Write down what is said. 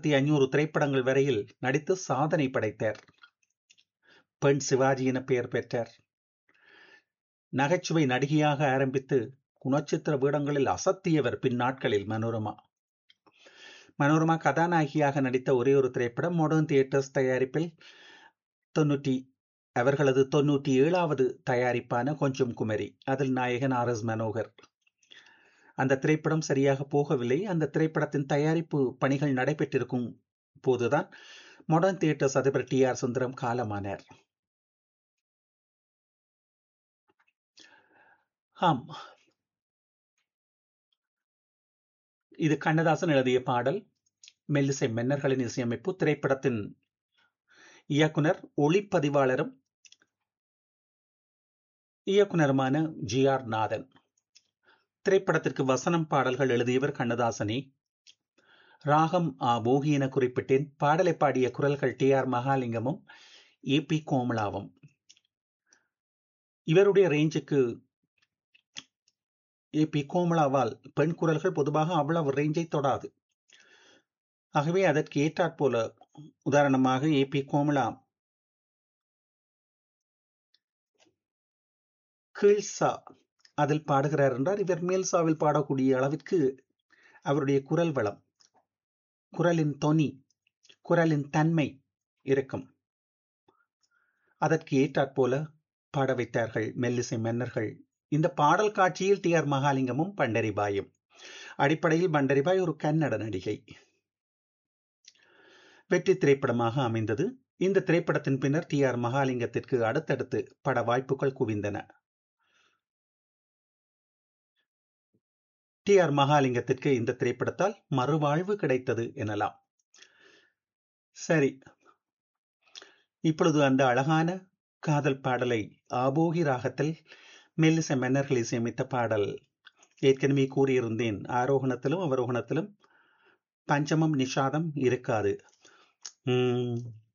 ஆயிரத்தி ஐநூறு திரைப்படங்கள் வரையில் நடித்து சாதனை படைத்தார் பெண் சிவாஜி என பெயர் பெற்றார் நகைச்சுவை நடிகையாக ஆரம்பித்து குணச்சித்திர வேடங்களில் அசத்தியவர் பின்னாட்களில் மனோரமா மனோரமா கதாநாயகியாக நடித்த ஒரே ஒரு திரைப்படம் மாடர்ன் தியேட்டர்ஸ் தயாரிப்பில் தொன்னூற்றி அவர்களது தொன்னூற்றி ஏழாவது தயாரிப்பான கொஞ்சம் குமரி அதில் நாயகன் ஆர் எஸ் மனோகர் அந்த திரைப்படம் சரியாக போகவில்லை அந்த திரைப்படத்தின் தயாரிப்பு பணிகள் நடைபெற்றிருக்கும் போதுதான் மாடர்ன் தியேட்டர்ஸ் அதிபர் டி ஆர் சுந்தரம் காலமானார் ஆம் இது கண்ணதாசன் எழுதிய பாடல் மெல்லிசை மன்னர்களின் இசையமைப்பு திரைப்படத்தின் இயக்குனர் ஒளிப்பதிவாளரும் இயக்குனருமான ஜி ஆர் நாதன் திரைப்படத்திற்கு வசனம் பாடல்கள் எழுதியவர் கண்ணதாசனே ராகம் ஆ போகி என குறிப்பிட்டேன் பாடலை பாடிய குரல்கள் டி ஆர் மகாலிங்கமும் ஏ பி கோமலாவும் இவருடைய ரேஞ்சுக்கு ஏ பி கோமலாவால் பெண் குரல்கள் பொதுவாக அவ்வளவு ரேஞ்சை தொடாது ஆகவே அதற்கு ஏற்றாற் போல உதாரணமாக ஏ பி கோமலா கீழ்சா அதில் பாடுகிறார் என்றால் இவர் மேல்சாவில் பாடக்கூடிய அளவிற்கு அவருடைய குரல் வளம் குரலின் தொனி குரலின் தன்மை இருக்கும் அதற்கு ஏற்றாற் போல பாட வைத்தார்கள் மெல்லிசை மன்னர்கள் இந்த பாடல் காட்சியில் டி ஆர் மகாலிங்கமும் பண்டரிபாயும் அடிப்படையில் பண்டரிபாய் ஒரு கன்னட நடிகை வெற்றி திரைப்படமாக அமைந்தது இந்த திரைப்படத்தின் பின்னர் டி ஆர் மகாலிங்கத்திற்கு அடுத்தடுத்து பட வாய்ப்புகள் குவிந்தன டி ஆர் மகாலிங்கத்திற்கு இந்த திரைப்படத்தால் மறுவாழ்வு கிடைத்தது எனலாம் சரி இப்பொழுது அந்த அழகான காதல் பாடலை ஆபோகி ராகத்தில் மெல்லிசை மன்னர்கள் இசையமைத்த பாடல் ஏற்கனவே கூறியிருந்தேன் ஆரோகணத்திலும் அவரோகணத்திலும் பஞ்சமம் நிஷாதம் இருக்காது உம்